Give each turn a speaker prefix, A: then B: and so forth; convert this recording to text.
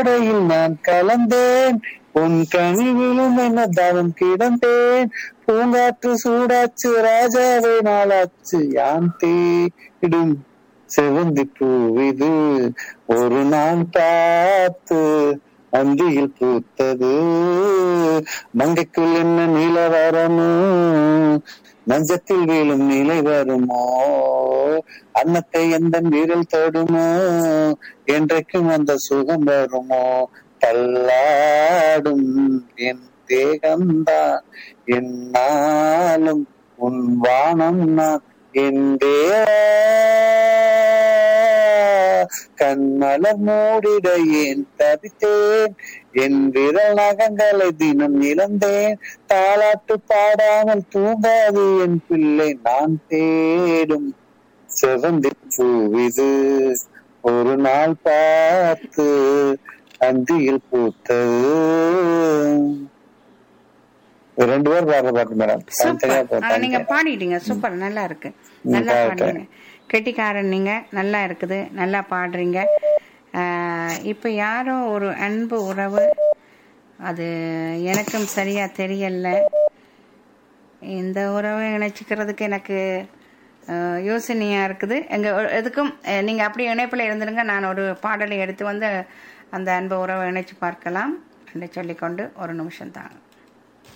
A: பூஞ்சோடையில் நான் கலந்தேன் உன் கனிவிலும் என்ன தவம் கிடந்தேன் பூங்காற்று சூடாச்சு ராஜாவை நாளாச்சு யான் தேடும் செவந்தி பூவிது ஒரு நாள் பார்த்து அந்தியில் பூத்தது மங்கைக்குள் என்ன நிலவரமோ நஞ்சத்தில் வீழும் நிலை வருமோ அன்னத்தை எந்த வீரல் தொடுமோ என்றைக்கும் அந்த சுகம் வருமோ தள்ளாடும் என் தேகம்தான் என்னாலும் உன் வானம் நான் என் தேவா கண்மலர் மூடிட ஏன் தவித்தேன் என் விரல் நகங்களை தினம் இழந்தேன் தாலாட்டு பாடாமல் தூங்காது என் பிள்ளை நான் தேடும் செவந்தி பூவிது ஒரு நாள் பார்த்து அந்தியில் பூத்தது ரெண்டு பேர் பாடுற பாட்டு மேடம் தனித்தனியா
B: சூப்பர் ஆனா நீங்க
A: போட்டாங்க
B: பாடிட்டீங்க சூப்பர் நல்லா இருக்கு
A: ம்,
B: நல்லா
A: பாடிட்டேன்.
B: பாடுறீங்க கெட்டிக்காரன் நீங்க நல்லா இருக்குது நல்லா பாடுறீங்க ஆஹ், இப்ப யாரோ ஒரு அன்பு உறவு அது எனக்கும் சரியா தெரியல இந்த உறவை இணைச்சிக்கிறதுக்கு எனக்கு ஆஹ், யோசனையா இருக்குது எங்க எதுக்கும் அஹ், நீங்க அப்படி இணைப்புல இருந்துருங்க நான் ஒரு பாடலை எடுத்து வந்து அந்த அன்பு உறவை இணைச்சு பார்க்கலாம் என்று சொல்லிக்கொண்டு ஒரு நிமிஷம் தாங்க